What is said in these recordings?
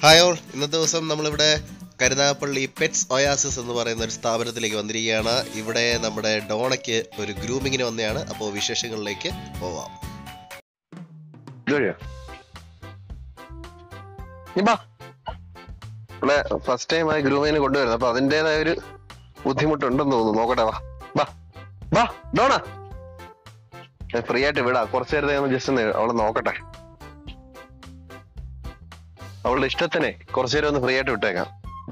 Hi all ഇന്നത്തെ ദിവസം നമ്മളിവിടെ കരുനാഗപ്പള്ളി പെറ്റ്സ് ഒയാസിസ് എന്ന് പറയുന്ന ഒരു സ്ഥാപനത്തിലേക്ക് വന്നിരിക്കുകയാണ് ഇവിടെ നമ്മുടെ ഡോണയ്ക്ക് ഒരു ഗ്രൂമിങ്ങിന് വന്നതാണ് അപ്പോൾ വിശേഷങ്ങളിലേക്ക് പോവാം ഇതുവഴിയോ നീ ബാ ഇവിടെ ഫസ്റ്റ് ടൈം ആയി ഗ്രൂമിന് കൊണ്ടുവരുന്നത് അപ്പൊ അതിന്റേതായ ഒരു ബുദ്ധിമുട്ടുണ്ടെന്ന് തോന്നുന്നു നോക്കട്ടെ വാ ബാ ബാ ഡോണ ഫ്രീ ആയിട്ട് വിടാ കുറച്ചു നേരത്തെ ജസ്റ്റ് ഒന്ന് അവളെ നോക്കട്ടെ അവളുടെ ഇഷ്ടത്തിനെ കുറച്ചു നേരം ഒന്ന് ഫ്രീ ആയിട്ട് വിട്ടേക്കാം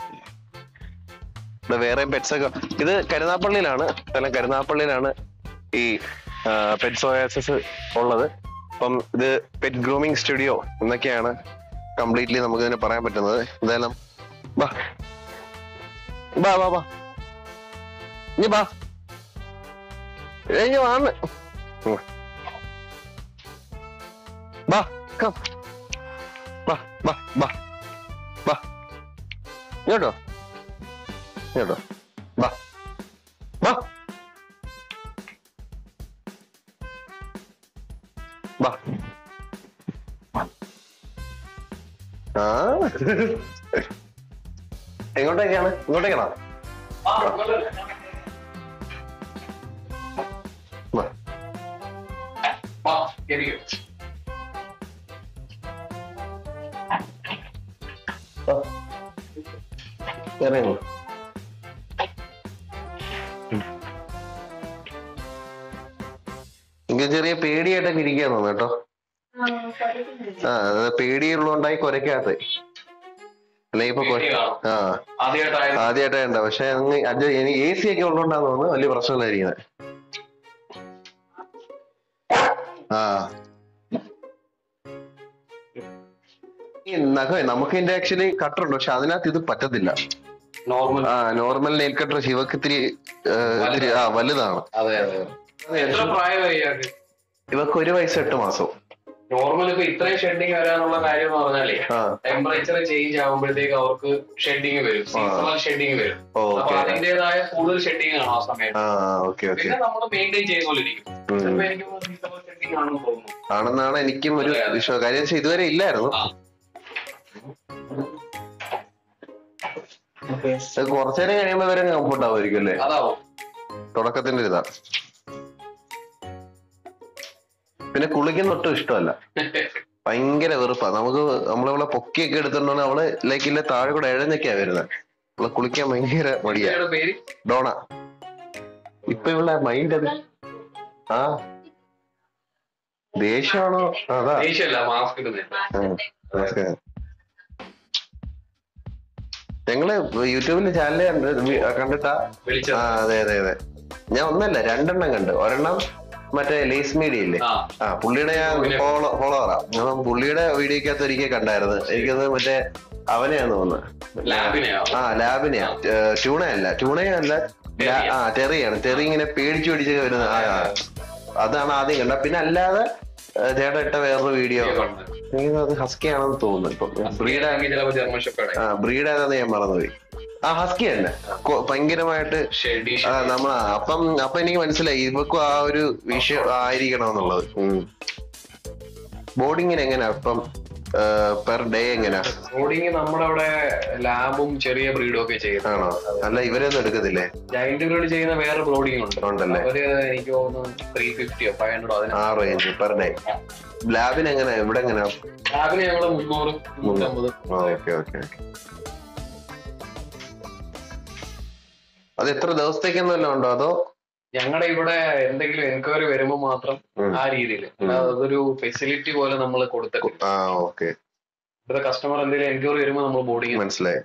ഇവിടെ വേറെ പെറ്റ്സ് ഒക്കെ ഇത് കരുനാപ്പള്ളിയിലാണ് സ്ഥലം കരുനാപ്പള്ളിയിലാണ് ഈ പെറ്റ്സ് ഓയാസിസ് ഉള്ളത് അപ്പം ഇത് പെറ്റ് ഗ്രൂമിംഗ് സ്റ്റുഡിയോ എന്നൊക്കെയാണ് കംപ്ലീറ്റ്ലി നമുക്ക് ഇതിനെ പറയാൻ പറ്റുന്നത് എന്തായാലും ബാ ബാ ബാ ബാ ഇനി ബാ ഏയ് വാന്ന് ഉം. ബാ കം ബാ ബാ ബാ ബാ ഇങ്ങോട്ടോ ഇങ്ങോട്ടോ ബാ ബാ ബാ ആ എങ്ങോട്ടേക്കാണ് ഇങ്ങോട്ടേക്കാണോ വാ. വാ. ഇറങ്ങ്. ഉം. എനിക്ക് ചെറിയ പേടിയായിട്ടൊക്കെ ഇരിക്കാൻ തോന്നുന്നു കേട്ടോ ആ അത് പേടിയുള്ളതുകൊണ്ടായി കുരയ്ക്കാത്ത അല്ലെ ഇപ്പൊ കൊ- ആ ആദ്യമായിട്ടായിരുന്നു ആദ്യമായിട്ടാ ഉണ്ടാവും പക്ഷെ അങ്ങ് അത് എനിക്ക് എ സി ഒക്കെ ഉള്ളതുകൊണ്ടാന്ന് തോന്നുന്നു വലിയ പ്രശ്നമില്ലായിരിക്കുന്നത് ആ ഈ നഖമേ നമുക്ക് ഇതിന്റെ ആക്ച്വലി കട്ടർ ഉണ്ട് പക്ഷെ അതിനകത്ത് ഇത് പറ്റത്തില്ല നോർമൽ ആ നോർമൽ നെയിൽ കട്ടർ ശിവക്ക് ഇത്തിരി ഏ, ഇത്തിരി ആ വലുതാണ് അതെ അതെ എത്ര പ്രായമായി ഇയാൾക്ക് ഇവക്ക് ഒരു വയസ്സ് എട്ട് മാസം നോർമൽ ഇപ്പൊ ഇത്രയും ഷെഡിങ് വരാനുള്ള കാര്യം എന്ന് പറഞ്ഞാലേ ആ ടെമ്പറേച്ചർ ചേഞ്ച് ആകുമ്പോഴത്തേക്ക് അവർക്ക് ഷെഡിങ് വരും സീസണൽ ഷെഡിങ് വരും അപ്പൊ ഓക്കെ അതിന്റേതായ കൂടുതൽ ഷെഡിങ് ആണ് ആ സമയത്ത് ആ ഓക്കെ ഓക്കെ പിന്നെ നമ്മൾ മെയിൻറ്റെയിൻ ചെയ്തുകൊണ്ടിരിക്കും ചിലപ്പോ എനിക്ക് സീസണൽ ഷെഡിങ് ആണെന്ന് തോന്നുന്നു ആണെന്നാണ് എനിക്കും ഒരു അതെ, അതെ. വിശ്വാസം കാര്യം വെച്ചാൽ ഇതുവരെ ഇല്ലായിരുന്നു ആ. അത് കുറച്ചേരം കഴിയുമ്പോ വരെ കംഫർട്ട് ആവുമായിരിക്കും അല്ലേ അതാവും തുടക്കത്തിന്റെ ഒരു ഇതാ പിന്നെ കുളിക്കുന്ന ഒട്ടും ഇഷ്ടമല്ല ഭയങ്കര വെറുപ്പാ നമുക്ക് നമ്മളിവളെ പൊക്കിയൊക്കെ എടുത്തിട്ടുണ്ടെങ്കിൽ അവള് ലൈക്ക് ഇല്ല താഴെ കൂടെ എഴഞ്ഞൊക്കെയാ വരുന്നത് അവളെ കുളിക്കാൻ ഭയങ്കര മടിയാ ഇയാളുടെ പേര് ഡോണ ഇപ്പൊ ഇവളെ മൈൻഡ് അത് ആ ദേഷ്യമാണോ അതാ ദേഷ്യമല്ല മാസ്ക് ഇടുന്നത് ആ, ഓക്കേ. ഞങ്ങള് യൂട്യൂബില് ചാനൽ കണ്ട് വി- കണ്ടിട്ടാ വിളിച്ചത് ആ അതെ അതെ അതെ ഞാൻ ഒന്നല്ല രണ്ടെണ്ണം കണ്ടു ഒരെണ്ണം മറ്റേ ലേസ് മീഡിയ ഇല്ലേ ആ ആ പുള്ളിയുടെ ഞാൻ ഫോളോ ഫോളോവറാ അപ്പം പുള്ളിയുടെ വീഡിയോക്കകത്ത് ഒരിക്കൽ കണ്ടായിരുന്നു എനിക്കത് മറ്റേ അവനെയാന്ന് തോന്നുന്നത് ലാബിനെയോ ആ ലാബിനെയാ ട്യൂണയല്ല ട്യൂണയല്ല ലാ- ആ ടെറിയാണ് ടെറി ഇങ്ങനെ പേടിച്ചു പേടിച്ചൊക്കെ വരുന്നത് ആ ആ. അതാണ് ആദ്യം കണ്ട പിന്നെ അല്ലാതെ ഏ, ചേട്ടൻ ഇട്ട വേറൊരു വീഡിയോ എനിക്ക് അത് ഹസ്കി ആണെന്ന് തോന്നുന്നു ഇപ്പൊ ബ്രീഡ് ബ്രീഡാണെങ്കിൽ ചിലപ്പോ ജർമ്മൻ ഷെപ്പേഡ് ആ ബ്രീഡ് ഏതാന്ന് ഞാൻ മറന്നുപോയി ആ ഹസ്കി തന്നെ കൊ- ഭയങ്കരമായിട്ട് ഷെഡി ആ നമ്മളാ അപ്പം അപ്പൊ എനിക്ക് മനസ്സിലായി ഇവക്കും ആ ഒരു വിഷയം ആയിരിക്കണം എന്നുള്ളത് ബോർഡിങ്ങിന് എങ്ങനെയാ ഇപ്പം പെർ ഡേ എങ്ങനെയാ ബോർഡിങ് നമ്മുടെ അവിടെ ലാബും ചെറിയ ബ്രീഡും ഒക്കെ ചെയ്യുന്നത് ആണോ അല്ല ഇവരൊന്നും എടുക്കത്തില്ലേ ജൈന്റ് ബ്രീഡ് ചെയ്യുന്ന വേറെ ബ്രോഡിങ് ഉണ്ട് ഉണ്ടല്ലേ അവര് എനിക്ക് തോന്നുന്നു ത്രീ ഫിഫ്റ്റിയോ ഫൈവ് ഹൺഡ്രഡോ അതിന് ആ റേഞ്ച് പെർ ഡേ ലാബിന് എങ്ങനെയാ ഇവിടെ എങ്ങനെയാ ലാബിന് ഞങ്ങള് മുന്നൂറ് മുന്നൂറ്റമ്പത് ഓക്കെ ഓക്കെ ഓക്കെ അത് എത്ര ദിവസത്തേക്കൊന്നും വല്ലതും ഉണ്ടോ അതോ ഞങ്ങളുടെ ഇവിടെ എന്തെങ്കിലും എൻക്വയറി വരുമ്പോൾ മാത്രം ഉം. ആ രീതിയിൽ അല്ലാതെ അതൊരു ഫെസിലിറ്റി പോലെ നമ്മൾ കൊടുത്തിട്ടില്ല ആ ഓക്കെ ഇവിടെ കസ്റ്റമർ എന്തെങ്കിലും എൻക്വയറി വരുമ്പോൾ നമ്മൾ ബോർഡിങ് മനസ്സിലായി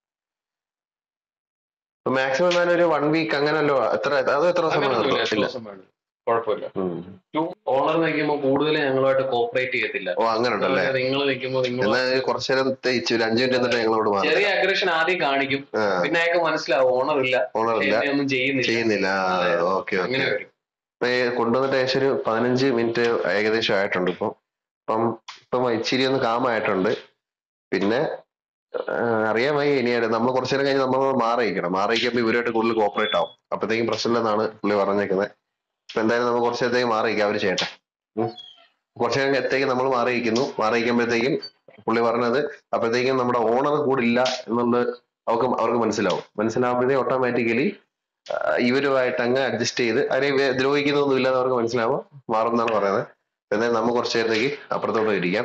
മാക്സിമം ഞാൻ ഒരു വൺ വീക്ക് അങ്ങനല്ലോ എത്ര അത് എത്ര സമയം നിർത്തും? ഇല്ല കുഴപ്പമില്ല ഉം. ഓണർ നിൽക്കുമ്പോൾ കൂടുതൽ ഞങ്ങളുമായിട്ട് കോപ്പറേറ്റ് ചെയ്യത്തില്ല ഓ അങ്ങനെ ഉണ്ടല്ലേ നിങ്ങൾ നിൽക്കുമ്പോൾ നിങ്ങൾ എന്നാ കുറച്ചു നേരം തേച്ചു ഒരു അഞ്ചു മിനിറ്റ് എന്നിട്ട് ഞങ്ങളോട് മാറി ചെറിയ അഗ്രഷൻ ആദ്യം കാണിക്കും ആ പിന്നെ അയാൾക്ക് മനസ്സിലാവും ഓണർ ഇല്ല ഓണറില്ല എന്നെ ഒന്നും ചെയ്യുന്നില്ല ചെയ്യുന്നില്ല അതെ. ഓക്കെ അങ്ങനെ ഓക്കെ വരും ഇപ്പൊ ഈ കൊണ്ടുവന്നിട്ട് ഏകദേശം ഒരു പതിനഞ്ച് മിനിറ്റ് ഏകദേശം ആയിട്ടുണ്ട് ഇപ്പം ഇപ്പം ഇപ്പം ഇച്ചിരി ഒന്ന് കാമായിട്ടുണ്ട് പിന്നെ ആ, അറിയാൻ വയ്യ ഇനിയായിട്ട് നമ്മൾ കുറച്ചു നേരം കഴിഞ്ഞ് നമ്മൾ മാറിയിരിക്കണം മാറിയിരിക്കുമ്പോൾ ഇവരുമായിട്ട് കൂടുതൽ കോപ്പറേറ്റ് ആവും അപ്പോഴത്തേക്കും പ്രശ്നമില്ലെന്നാണ് പുള്ളി പറഞ്ഞേക്കുന്നത് ഇപ്പൊ എന്തായാലും നമ്മൾ കുറച്ചു നേരത്തേക്ക് മാറിയിരിക്കാം അവര് ചെയ്യട്ടെ ഉം. കുറച്ചു നേരത്തേക്ക് നമ്മൾ മാറിയിരിക്കുന്നു മാറിയിരിക്കുമ്പോഴത്തേക്കും പുള്ളി പറഞ്ഞത് അപ്പോഴത്തേക്കും നമ്മുടെ ഓണർ കൂടെ ഇല്ല എന്നുള്ളത് അവർക്ക് അവർക്ക് മനസ്സിലാവും മനസ്സിലാവുമ്പോഴേ ഓട്ടോമാറ്റിക്കലി ഇവരുമായിട്ട് അങ്ങ് അഡ്ജസ്റ്റ് ചെയ്ത് അവരെ വേ- ദ്രോഹിക്കുന്നൊന്നും ഇല്ലാന്ന് അവർക്ക് മാറും മാറുമെന്നാണ് പറയുന്നത് എന്നാൽ നമുക്ക് കുറച്ചു നേരത്തേക്ക് അപ്പുറത്തോട്ട് ഇരിക്കാം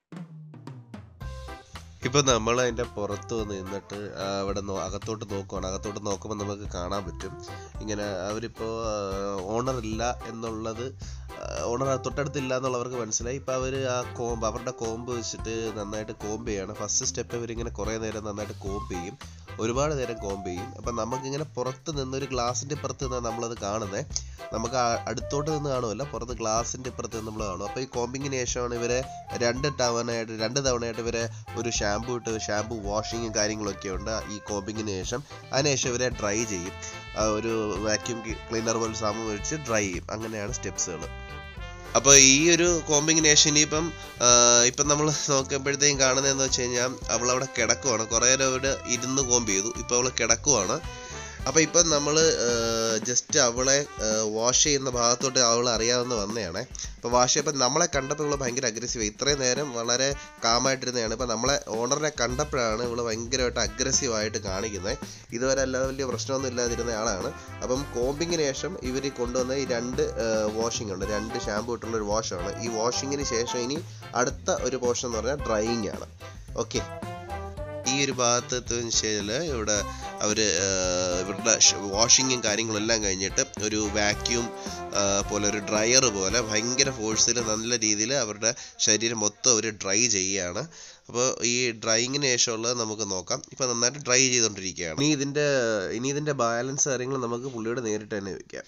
ഇപ്പൊ നമ്മൾ അതിന്റെ പുറത്ത് വന്ന് നിന്നിട്ട് ആ, അവിടെ നോ- അകത്തോട്ട് നോക്കുവാണ് അകത്തോട്ട് നോക്കുമ്പോൾ നമുക്ക് കാണാൻ പറ്റും ഇങ്ങനെ അവരിപ്പോ ഓണർ ഇല്ല എന്നുള്ളത് ഓണർ തൊട്ടടുത്തില്ല എന്നുള്ളവർക്ക് മനസ്സിലായി ഇപ്പൊ അവര് ആ കോമ്പ് അവരുടെ കോമ്പ് വെച്ചിട്ട് നന്നായിട്ട് കോമ്പ് ചെയ്യാണ് ഫസ്റ്റ് സ്റ്റെപ്പ് ഇവരിങ്ങനെ കുറെ നേരം നന്നായിട്ട് കോമ്പ് ചെയ്യും ഒരുപാട് നേരം കോമ്പ് ചെയ്യും അപ്പൊ നമുക്കിങ്ങനെ പുറത്ത് നിന്ന് ഒരു ഗ്ലാസിന്റെ ഇപ്പുറത്ത് നിന്നാണ് നമ്മളത് കാണുന്നത് നമുക്ക് ആ- അടുത്തോട്ട് നിന്ന് കാണുമല്ല പുറത്ത് ഗ്ലാസിന്റെ ഇപ്പുറത്ത് നിന്ന് നമ്മൾ കാണും അപ്പൊ ഈ കോമ്പിങ്ങിന് ശേഷമാണ് ഇവരെ രണ്ട് തവണയായിട്ട് രണ്ട് തവണയായിട്ട് ഇവരെ ഒരു ഷാമ്പു ഇട്ട് ഷാമ്പു വാഷിങ്ങും കാര്യങ്ങളൊക്കെ ഉണ്ട് ഈ കോമ്പിങ്ങിന് ശേഷം അതിനുശേഷം ഇവരെ ഡ്രൈ ചെയ്യും ആ ഒരു വാക്യൂം ക്ലീനർ പോലെ സാധനം വെച്ച് ഡ്രൈ ചെയ്യും അങ്ങനെയാണ് സ്റ്റെപ്സുകൾ അപ്പോൾ ഈ ഒരു കോമ്പിങ്ങിന് ശേഷം ഇനിയിപ്പം ആ, ഇപ്പം നമ്മൾ നോക്കുമ്പോഴത്തേക്കും കാണുന്നതെന്ന് വെച്ച് കഴിഞ്ഞാൽ അവളവിടെ കിടക്കുവാണ് കുറേ നേരം അവിടെ ഇരുന്ന് കോമ്പ് ചെയ്തു ഇപ്പോൾ അവൾ കിടക്കുവാണ് അപ്പോൾ ഇപ്പം നമ്മൾ ജസ്റ്റ് അവളെ വാഷ് ചെയ്യുന്ന ഭാഗത്തോട്ട് അവൾ അറിയാവുന്ന വന്നതാണ് അപ്പോൾ വാഷ് ചെയ്യപ്പോൾ നമ്മളെ കണ്ടപ്പോൾ ഇവള് ഭയങ്കര അഗ്രസീവ് ഇത്രയും നേരം വളരെ കാമായിട്ടിരുന്നതാണ് ഇപ്പം നമ്മളെ ഓണറിനെ കണ്ടപ്പോഴാണ് ഇവള് ഭയങ്കരമായിട്ട് അഗ്രസീവായിട്ട് കാണിക്കുന്നത് ഇതുവരെ അല്ലാതെ വലിയ പ്രശ്നമൊന്നും ഇല്ലാതിരുന്ന ആളാണ് അപ്പം കോമ്പിങ്ങിന് ശേഷം ഇവർ കൊണ്ടുവന്ന ഈ രണ്ട് വാഷിംഗ് ഉണ്ട് രണ്ട് ഷാമ്പു ഇട്ടുള്ള ഒരു വാഷാണ് ഈ വാഷിങ്ങിന് ശേഷം ഇനി അടുത്ത ഒരു പോർഷൻ എന്ന് പറഞ്ഞാൽ ഡ്രൈയിങ് ആണ് ഓക്കെ ഈ ഒരു ഭാഗത്ത് എത്തുന്നതിന് ശേഷം ഇവിടെ അവർ ഇവരുടെ വാഷിങ്ങും കാര്യങ്ങളും എല്ലാം കഴിഞ്ഞിട്ട് ഒരു വാക്യൂം പോലെ ഒരു ഡ്രയർ പോലെ ഭയങ്കര ഫോഴ്സിൽ നല്ല രീതിയിൽ അവരുടെ ശരീരം മൊത്തം അവർ ഡ്രൈ ചെയ്യുകയാണ് അപ്പോൾ ഈ ഡ്രൈയിങ്ങിന് ശേഷമുള്ളത് നമുക്ക് നോക്കാം ഇപ്പം നന്നായിട്ട് ഡ്രൈ ചെയ്തുകൊണ്ടിരിക്കുകയാണ് ഇനി ഇതിൻ്റെ ഇനി ഇതിൻ്റെ ബാലൻസ് കാര്യങ്ങൾ നമുക്ക് പുള്ളിയോട് നേരിട്ട് തന്നെ ചോദിക്കാം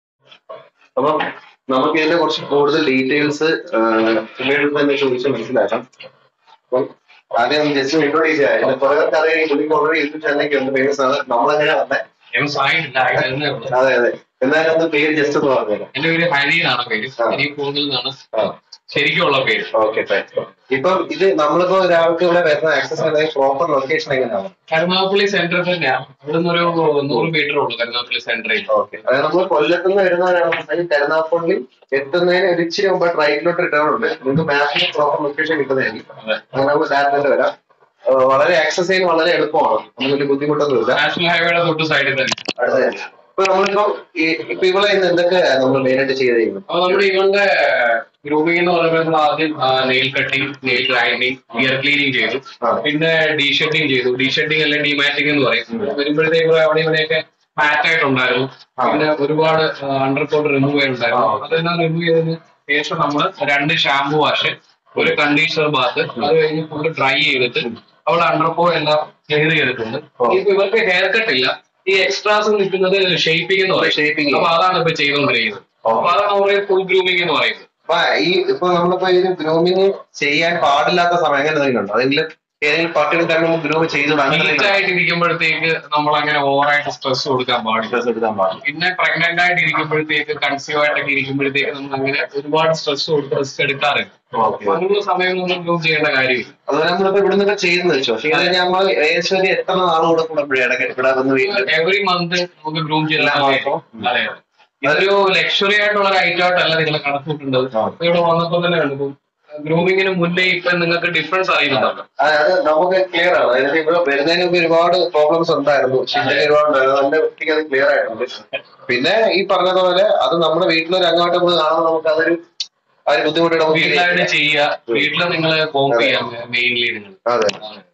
അപ്പം നമുക്ക് ഇതിന്റെ കുറച്ച് കൂടുതൽ ഡീറ്റെയിൽസ് പുള്ളിയുടെ തന്നെ ചോദിച്ച് മനസ്സിലാക്കാം അപ്പം ആദ്യം ജസ്റ്റ് ഇൻട്രോഡ്യൂസ് ചെയ്യാം ഇതിന്റെ കുറെ പേർക്ക് അറിയാം പുള്ളിക്ക് ഓൾറെഡി യൂട്യൂബ് ചാനലൊക്കെ ഉണ്ട് ഫേമസ് ആണ് നമ്മളെങ്ങനെ വന്നേ എം സായില്ല ആയിരുന്നേ ഉള്ളൂ അതെ അതെ എന്നാലും ഒന്ന് പേര് ജസ്റ്റ് ഒന്ന് പറഞ്ഞുതരാം എന്റെ പേര് ഹരി എന്നാണ് പേര് ആ. ഹരി കൂടുതൽ എന്നാണ് ആ ശരിക്കുള്ള പേര് ഓക്കെ ഇപ്പം ഇത് നമ്മളിപ്പോ ഒരാൾക്ക് ഇവിടെ വരുന്ന ആക്സസ് ചെയ്യുന്ന പ്രോപ്പർ ലൊക്കേഷൻ എങ്ങനെയാണ് കരുനാഗപ്പള്ളി സെന്ററിൽ തന്നെയാണ് ഇവിടുന്ന് ഒരു നൂറ് മീറ്റർ ഉള്ളൂ കരുനാഗപ്പള്ളി സെന്ററിൽ ഓക്കെ അതായത് നമ്മൾ കൊല്ലത്ത് നിന്ന് വരുന്നവരാണെന്നുണ്ടെങ്കിൽ കരുനാപ്പള്ളി എത്തുന്നതിന് ഒരു ഇച്ചിരി മുമ്പ് റൈറ്റിലോട്ട് ഇട്ടാറുണ്ട് നിങ്ങൾക്ക് മാപ്പിൽ പ്രോപ്പർ ലൊക്കേഷൻ കിട്ടുന്നതായിരിക്കും അതെ. അങ്ങനെ നമുക്ക് ഡയറക്റ്റ് വരാം ആ, വളരെ ആക്സസ് ചെയ്യാൻ വളരെ എളുപ്പമാണ് നമുക്ക് വലിയ ബുദ്ധിമുട്ടൊന്നുമില്ല നാഷണൽ ഹൈവേയുടെ തൊട്ട് സൈഡിൽ തന്നെ അടുത്ത ഇപ്പൊ നമ്മളിപ്പോ ഈ ഇപ്പൊ ഇവിടെ ഇന്ന് എന്തൊക്കെ നമ്മൾ മെയിനായിട്ട് ചെയ്തിരിക്കുന്നത് അപ്പൊ നമ്മുടെ ഇവന്റെ ഗ്രൂമിംഗ് എന്ന് പറയുമ്പോൾ നമ്മൾ ആദ്യം nail cutting nail grinding ear cleaning ചെയ്തു ആ. പിന്നെ ഡീ ഷെഡിങ് ചെയ്തു ഡീ ഷെഡിങ് അല്ലെങ്കിൽ ഡിമാറ്റിംഗ് എന്ന് പറയും വരുമ്പോഴത്തേക്ക് അവിടെ ഇവിടെയൊക്കെ മാറ്റ് ആയിട്ടുണ്ടായിരുന്നു ആ. പിന്നെ ഒരുപാട് അണ്ടർ കോട്ട് റിമൂവ് ചെയ്യാനുണ്ടായിരുന്നു ആ. അതെല്ലാം റിമൂവ് ചെയ്തതിന് ശേഷം നമ്മൾ രണ്ട് ഷാമ്പു വാഷ് ഒരു കണ്ടീഷണർ ബാത്ത് അത് കഴിഞ്ഞ് ഫുള്ള് ഡ്രൈ ചെയ്തിട്ട് അവിടെ അണ്ടർ കോ എല്ലാം ക്ലിയർ ചെയ്തിട്ടുണ്ട് ഓ. ഇപ്പൊ ഇവർക്ക് ഹെയർ കട്ട് ഇല്ല ഈ എക്സ്ട്രാസ് നിൽക്കുന്നത് ഷേപ്പിംഗ് എന്ന് പറയും ഷേപ്പിംഗ് അപ്പൊ അതാണ് ഇപ്പൊ ചെയ്തുകൊണ്ടിരിക്കുന്നത് ഓ. അപ്പൊ അതാണ് നമ്മുടെ ഫുൾ ഗ്രൂമിംഗ് എന്ന് പറയുന്നത് അപ്പൊ ഈ ഇപ്പൊ നമ്മളിപ്പോ ഈ ഗ്രൂമിങ് ചെയ്യാൻ പാടില്ലാത്ത സമയം അങ്ങനെ എന്തെങ്കിലും ഉണ്ടോ അതെങ്കിലും ഏതെങ്കിലും പർട്ടിക്കുലർ ടൈം നമ്മൾ ഗ്രൂം ചെയ്തു ഹീറ്റ് ആയിട്ട് ഇരിക്കുമ്പോഴത്തേക്ക് നമ്മൾ അങ്ങനെ ഓവറായിട്ട് സ്ട്രെസ് കൊടുക്കാൻ പാടില്ല എടുക്കാൻ പാടില്ല പിന്നെ പ്രഗ്നന്റ് ആയിട്ട് ഇരിക്കുമ്പോഴത്തേക്ക് കൺസീവ് ആയിട്ടൊക്കെ ഇരിക്കുമ്പോഴത്തേക്ക് നമ്മൾ അങ്ങനെ ഒരുപാട് സ്ട്രെസ് കൊടുത്ത് റിസ്ക് എടുക്കാറില്ല ഓക്കെ അപ്പൊ അങ്ങനെയുള്ള സമയമൊന്നും ഗ്രൂം ചെയ്യേണ്ട കാര്യമില്ല അതുപോലെ നമ്മളിപ്പോ ഇവിടെ നിന്നൊക്കെ ചെയ്യുന്നത് വെച്ചോ ചെയ്ത് കഴിഞ്ഞാൽ നമ്മൾ ഏകദേശം ഒരു എത്ര നാൾ കൂടെ കൂടുമ്പോഴേ ഇടയ്ക്ക് ഇവിടെ വന്ന് വീട്ടിൽ എവറി മന്ത് നമുക്ക് ഗ്രൂം ചെയ്താൽ എല്ലാ മതി. മാസവും? അതെ അതെ. ഇതൊരു ലക്ഷറി ആയിട്ടുള്ള ഒരു ഐറ്റം ആയിട്ടല്ല നിങ്ങൾ കണക്കൂട്ടുന്നത് ആ. ഇപ്പൊ ഇവിടെ വന്നപ്പോൾ തന്നെ കണ്ടു ഗ്രൂമിങ്ങിന് മുന്നേ ഇപ്പൊ നിങ്ങൾക്ക് ഡിഫറൻസ് അറിയുന്നുണ്ടല്ലോ അതായത് നമുക്ക് ക്ലിയർ ആണ് അതായത് ഇവിടെ വരുന്നതിന് മുമ്പ് ഒരുപാട് പ്രോബ്ലംസ് ഉണ്ടായിരുന്നു ചിന്തയിൽ ഒരുപാട് ഉണ്ടായിരുന്നു നല്ല വൃത്തിക്ക് അത് ക്ലിയർ ആയിട്ടുണ്ട് പിന്നെ ഈ പറഞ്ഞതുപോലെ അത് നമ്മുടെ വീട്ടിലൊരു അംഗമായിട്ട് നമ്മൾ കാണുമ്പോൾ നമുക്ക് അതൊരു ആ ഒരു ബുദ്ധിമുട്ട് നമുക്ക് feel വീട്ടിലായിട്ട് ചെയ്യില്ല. ചെയ്യുക വീട്ടില് നിങ്ങൾ കോമ്പ് ചെയ്യാം മെയിൻലി നിങ്ങൾ അതെ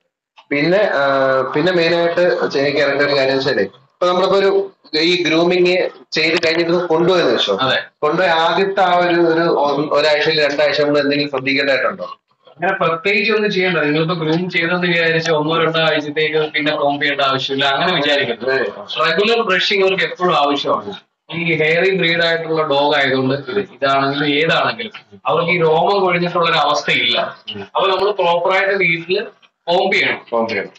പിന്നെ ആ, പിന്നെ മെയിൻ ആയിട്ട് എനിക്ക് അറിയേണ്ട ഒരു കാര്യം വെച്ചാലേ ഇപ്പൊ നമ്മളിപ്പോ ഒരു ഈ ഗ്രൂമിങ് ചെയ്ത് കഴിഞ്ഞിട്ട് ഇത് കൊണ്ടുപോയെന്ന് വെച്ചോ അതെ കൊണ്ടുപോയി ആദ്യത്തെ ആ ഒരു ഒരു ഒന്ന് ഒരാഴ്ചയിൽ രണ്ടാഴ്ച നമ്മൾ എന്തെങ്കിലും ശ്രദ്ധിക്കേണ്ടതായിട്ടുണ്ടോ അങ്ങനെ പ്രത്യേകിച്ച് ഒന്നും ചെയ്യണ്ട നിങ്ങളിപ്പോ ഗ്രൂം ചെയ്തെന്ന് വിചാരിച്ച് ഒന്നോ രണ്ടോ ആഴ്ചത്തേക്ക് പിന്നെ കോമ്പ് ചെയ്യേണ്ട ആവശ്യമില്ല അങ്ങനെ വിചാരിക്കരുത് റെഗുലർ ബ്രഷിംഗ് അവർക്ക് എപ്പോഴും ആവശ്യമാണ് ഈ ഹെയറി ബ്രീഡ് ആയിട്ടുള്ള ഡോഗ് ആയതുകൊണ്ട് ഇത് ഇതാണെങ്കിലും ഏതാണെങ്കിലും അവർക്ക് ഈ രോമം കൊഴിഞ്ഞിട്ടുള്ള ഒരു അവസ്ഥയില്ല അപ്പൊ നമ്മൾ പ്രോപ്പറായിട്ട് വീട്ടില് കോമ്പ് ചെയ്യണം കോമ്പ് ചെയ്യണം അതെ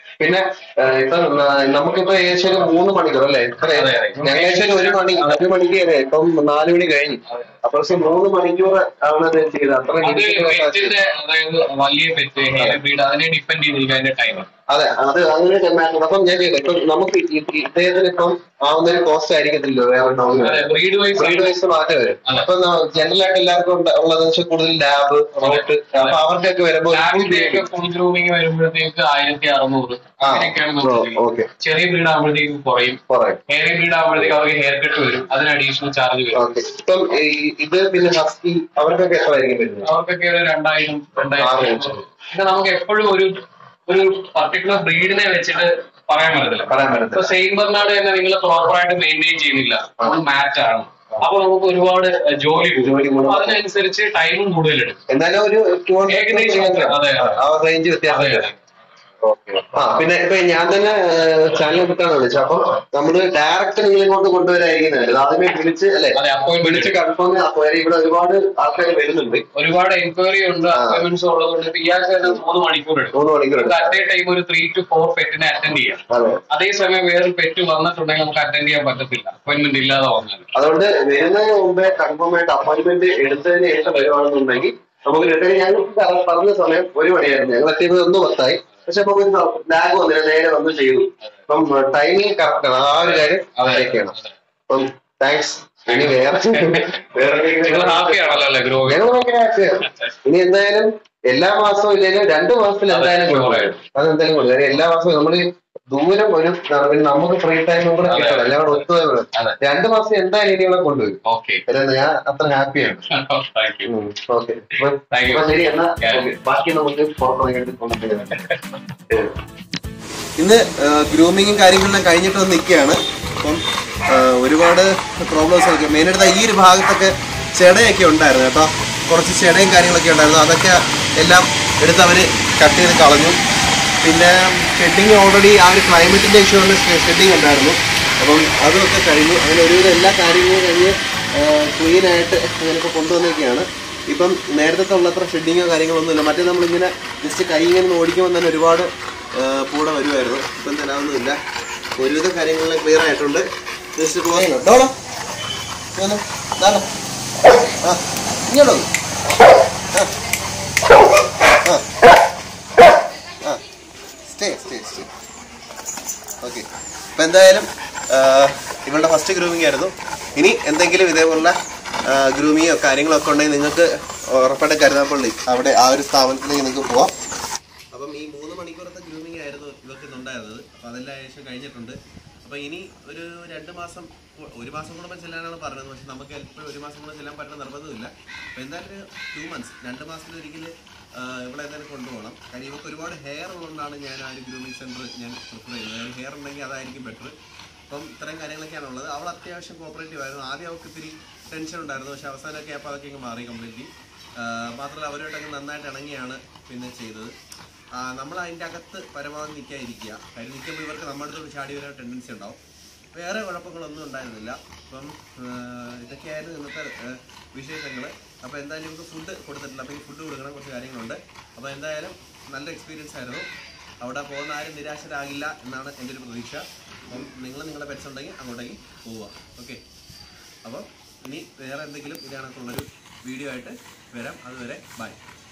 പിന്നെ ഏഹ്, ഇപ്പൊ ന- നമുക്കിപ്പോ ഏകദേശം ഒരു മൂന്ന് മണിക്കൂർ അല്ലേ എത്ര അതെ, അതെ. ഞങ്ങൾ ഏകദേശം ഒരു മണി ഒരു മണിക്ക് അല്ലേ ഇപ്പം നാല് മണി കഴിഞ്ഞു അപ്പൊ പക്ഷെ മൂന്ന് മണിക്കൂർ ആണ് ഇത് ചെയ്തത് അത്ര അത് രീതിക്ക് പെറ്റിന്റെ അതായത് വലിയ പെറ്റ് ഹെയർ ബ്രീഡ് അതിനെ ഡിപ്പെൻഡ് ചെയ്തിരിക്കും അതിന്റെ ടൈം അതെ അത് അങ്ങനെ മാറ്റം അപ്പം ഞാൻ ചെയ്തത് ഇപ്പം നമുക്ക് ഈ- ഈ ഇദ്ദേഹത്തിന് ഇപ്പം ആവുന്ന ഒരു കോസ്റ്റ് ആയിരിക്കത്തില്ലോ വേറെ ഡോഗ് അതെ ബ്രീഡ് വൈസ് ബ്രീഡ് വൈസ് മാറ്റം വരും അതെ. അപ്പൊ ജനറൽ ആയിട്ട് എല്ലാവർക്കും ഉണ്ട- ഉള്ളതെന്ന് വെച്ചാൽ കൂടുതൽ ലാബ് റോട്ട് അപ്പൊ അവർക്കൊക്കെ വരുമ്പോൾ ലാബിന്റെയൊക്കെ ഫുൾ ഗ്രൂമിങ് വരുമ്പോഴത്തേക്ക് ആയിരത്തി അറുന്നൂറ് ആ. അങ്ങനെയൊക്കെയാണ് നമുക്ക് ചെയ്യുന്നത്. ഓക്കെ ചെറിയ ബ്രീഡ് ആകുമ്പോഴത്തേക്ക് കുറയും പറയാം ഹെയർ ബ്രീഡ് ആകുമ്പോഴത്തേക്ക് അവർക്ക് ഹെയർ കട്ട് വരും അതിന് അഡീഷണൽ ചാർജ് വരും ഓക്കെ ഇപ്പം ഈ- ഇത് പിന്നെ ഹസ്കി അവർക്കൊക്കെ എത്ര ആയിരിക്കും വരുന്നത് അവർക്കൊക്കെ ഒരു രണ്ടായിരം ആ, രണ്ടായിരത്തി range. അഞ്ഞൂറ്. പിന്നെ നമുക്ക് എപ്പോഴും ഒരു ഒരു പർട്ടിക്കുലർ ബ്രീഡിനെ വെച്ചിട്ട് പറയാൻ പറ്റത്തില്ല പറയാൻ ഇപ്പൊ പറ്റത്തില്ല സെയിം ബർണാട് തന്നെ നിങ്ങൾ പ്രോപ്പർ ആയിട്ട് മെയിൻറ്റെയിൻ ചെയ്യുന്നില്ല അത് മാച്ച് ആണ് അപ്പൊ നമുക്ക് ഒരുപാട് ജോലി കൂടും. ജോലി കൂടും. അപ്പൊ അതിനനുസരിച്ച് ടൈമും കൂടുതലെടുക്കും എന്നാലും ഒരു ടു ഏകദേശം അതെ, അതെ. ആ റേഞ്ച് വ്യത്യാസം അതെ, വരും. അതെ. ആ പിന്നെ ഇപ്പൊ ഞാൻ തന്നെ ചാനൽ കിട്ടാണ് വിളിച്ചത് അപ്പൊ നമ്മള് ഡയറക്റ്റ് നിങ്ങൾ ഇങ്ങോട്ട് കൊണ്ടുവരായിരിക്കും നല്ലത് ആദ്യമേ വിളിച്ച് അല്ലെ അതെ അപ്പോയിന്റ്മെന്റ് വിളിച്ച് കൺഫേം അപ്പൊ ഇവിടെ ഒരുപാട് ആൾക്കാർ വരുന്നുണ്ട് ഒരുപാട് എൻക്വയറി ഉണ്ട് ആ. അപ്പോയിന്റ്മെന്റ്സ് ഉള്ളതുകൊണ്ട് ഇപ്പൊ ഇയാൾക്ക് ഒരു മൂന്ന് മണിക്കൂർ എടുക്കും മൂന്ന് മണിക്കൂർ നമുക്ക് അറ്റ് എ ടൈം ഒരു ത്രീ ടു ഫോർ പെറ്റിനെ അറ്റൻഡ് ചെയ്യാം അതെ അതേസമയം വേറൊരു പെറ്റ് വന്നിട്ടുണ്ടെങ്കിൽ നമുക്ക് അറ്റൻഡ് ചെയ്യാൻ പറ്റത്തില്ല അപ്പോയിന്റ്മെന്റ് ഇല്ലാതെ വന്നാൽ അതുകൊണ്ട് വരുന്നതിന് മുമ്പേ കൺഫേം ആയിട്ട് അപ്പോയിന്റ്മെന്റ് എടുത്തതിന് ശേഷം വരുവാണെന്നുണ്ടെങ്കിൽ നമുക്ക് റിട്ടേൺ ഞങ്ങൾ പറഞ്ഞ സമയം ഒരു മണിയായിരുന്നു ഞങ്ങൾ എത്തിയത് ഒന്ന് പത്തായി പക്ഷെ അപ്പൊ ഒരു ലാഗ് വന്നില്ല നേരെ വന്ന് ചെയ്തു അപ്പം ടൈമിങ് കറക്റ്റ് ആണ് ആ ഒരു കാര്യം അറിയിക്കണം അപ്പം താങ്ക്സ് ഇനി വേറെ വേറെ നിങ്ങൾ ഹാപ്പി ആണല്ലോ അല്ലേ ഗ്രോ ഞങ്ങൾ ഭയങ്കര ഹാപ്പിയാണ് ഇനി എന്തായാലും എല്ലാ മാസവും ഇല്ലെങ്കിലും രണ്ട് മാസത്തിൽ എന്തായാലും കൊടുക്കും അത് എന്തായാലും കൊടുക്കും കാര്യം എല്ലാ മാസവും നമ്മൾ ദൂരം ഒരു പിന്നെ നമുക്ക് ഫ്രീ ടൈമും കൂടെ അതെ. കിട്ടണം എല്ലാം കൂടെ ഒത്തുപോയി അതെ. രണ്ട് മാസം എന്തായാലും ഇനി ഇവിടെ കൊണ്ടുവരും ഓക്കെ അല്ലാതെ ഞാൻ അത്ര ഹാപ്പിയാണ് thank you okay Thank you. ശരി എന്നാ Yeah. okay. ബാക്കി നമുക്ക് പുറത്തിറങ്ങിയിട്ട് കൊണ്ടുപോയി ഇന്ന് ഗ്രൂമിങ്ങും കാര്യങ്ങളെല്ലാം കഴിഞ്ഞിട്ട് വന്ന് നിൽക്കുകയാണ് അപ്പം ആ, ഒരുപാട് പ്രോബ്ലംസ് ഒക്കെ മെയിനായിട്ട് ഈ ഒരു ഭാഗത്തൊക്കെ ചെടയൊക്കെ ഉണ്ടായിരുന്നു കേട്ടോ കുറച്ച് ചെടയും കാര്യങ്ങളൊക്കെ ഉണ്ടായിരുന്നു അതൊക്കെ എല്ലാം എടുത്ത് അവർ കട്ട് ചെയ്ത് കളഞ്ഞു പിന്നെ ഷെഡിങ് ഓൾറെഡി ആ ഒരു ക്ലൈമറ്റിൻ്റെ ഇഷ്യൂ കൊണ്ട് ഷെഡിങ് ഉണ്ടായിരുന്നു അപ്പം അതുമൊക്കെ കഴിഞ്ഞു അങ്ങനെ ഒരുവിധം എല്ലാ കാര്യങ്ങളും കഴിഞ്ഞ് ക്ലീൻ ആയിട്ട് ഞാനിപ്പോൾ കൊണ്ടുവന്നൊക്കെയാണ് ഇപ്പം നേരത്തെ ഉള്ളത്ര ഷെഡിങ്ങോ കാര്യങ്ങളൊന്നുമില്ല മറ്റേ നമ്മളിങ്ങനെ ജസ്റ്റ് കൈ ഇങ്ങനെ ഒന്ന് ഓടിക്കുമ്പോൾ തന്നെ ഒരുപാട് കൂടെ വരുമായിരുന്നു ഇപ്പം എന്തായാലും അതൊന്നുമില്ല ഒരുവിധം കാര്യങ്ങളെല്ലാം ക്ലിയർ ആയിട്ടുണ്ട് ജസ്റ്റ് ക്ലോസ് ചെയ്യണം ആ ഇങ്ങോട്ടോ ഒന്ന്. ആ ആ ആ സ്റ്റേ സ്റ്റേ സ്റ്റേ ഓക്കെ അപ്പം എന്തായാലും ആ, ഇവളുടെ ഫസ്റ്റ് ഗ്രൂമിംഗ് ആയിരുന്നു ഇനി എന്തെങ്കിലും ഇതേപോലുള്ള ഗ്രൂമിങ്ങോ കാര്യങ്ങളോ ഒക്കെ ഉണ്ടെങ്കിൽ നിങ്ങൾക്ക് ഉറപ്പായിട്ട് കരുതാപ്പള്ളി അവിടെ ആ ഒരു സ്ഥാപനത്തിലേക്ക് നിങ്ങൾക്ക് പോവാം അപ്പം ഈ മൂന്ന് മണിക്കൂറത്തെ ഗ്രൂമിംഗ് ആയിരുന്നു ഇവർക്ക് ഇന്നുണ്ടായിരുന്നത് അപ്പം അതെല്ലാം ഏകദേശം കഴിഞ്ഞിട്ടുണ്ട് അപ്പം ഇനി ഒരു രണ്ട് മാസം കൂ- ഒരു മാസം കൂടുമ്പോൾ ചെല്ലാനാണ് പറഞ്ഞത് പക്ഷെ നമുക്ക് എപ്പോഴും ഒരു മാസം കൂടെ ചെല്ലാൻ പറ്റുന്ന നിർബന്ധമില്ല അപ്പം എന്തായാലും ഒരു ടു മന്ത്സ് രണ്ട് മാസത്തിലൊരിക്കൽ ഇവിടെ എന്തായാലും കൊണ്ടുപോകണം കാര്യം ഇവർക്ക് ഒരുപാട് ഹെയർ ഉള്ളതുകൊണ്ടാണ് ഞാൻ ആ ഒരു ഗ്രൂമിംഗ് സെൻറ്റർ ഞാൻ പ്രിഫർ ചെയ്യുന്നത് അതായത് ഹെയർ ഉണ്ടെങ്കിൽ അതായിരിക്കും ബെറ്റർ അപ്പം ഇത്രയും കാര്യങ്ങളൊക്കെയാണ് ഉള്ളത് അവൾ അത്യാവശ്യം കോപ്പറേറ്റീവ് ആയിരുന്നു ആദ്യം അവൾക്ക് ഇത്തിരി ടെൻഷൻ ഉണ്ടായിരുന്നു പക്ഷെ അവസാനമൊക്കെ ആയപ്പോൾ അതൊക്കെ അങ്ങ് മാറി കംപ്ലീറ്റ്ലി മാത്രമല്ല അവരുമായിട്ടങ്ങ് നന്നായിട്ട് ഇണങ്ങിയാണ് പിന്നെ ചെയ്തത് ആ, നമ്മൾ അതിൻ്റെ അകത്ത് പരമാവധി നിൽക്കാതിരിക്കുക കാര്യം നിൽക്കുമ്പോൾ ഇവർക്ക് നമ്മുടെ അടുത്തോട് ചാടി വരാൻ ടെൻഡൻസി ഉണ്ടാവും വേറെ കുഴപ്പങ്ങളൊന്നും ഉണ്ടായിരുന്നില്ല അപ്പം ആ, ഇതൊക്കെയായിരുന്നു ഇന്നത്തെ വിശേഷങ്ങൾ അപ്പോൾ എന്തായാലും നമുക്ക് ഫുഡ് കൊടുത്തിട്ടില്ല അപ്പോൾ ഈ ഫുഡ് കൊടുക്കണം കുറച്ച് കാര്യങ്ങളുണ്ട് അപ്പോൾ എന്തായാലും നല്ല എക്സ്പീരിയൻസ് ആയിരുന്നു അവിടെ പോകുന്ന ആരും നിരാശരാകില്ല എന്നാണ് എൻ്റെ ഒരു പ്രതീക്ഷ അപ്പം നിങ്ങൾ നിങ്ങളുടെ പെറ്റ്സ് ഉണ്ടെങ്കിൽ അങ്ങോട്ടേക്ക് പോവുക ഓക്കെ അപ്പോൾ ഇനി വേറെ എന്തെങ്കിലും ഇതേ കണക്കുള്ളൊരു വീഡിയോ ആയിട്ട് വരാം അതുവരെ ബൈ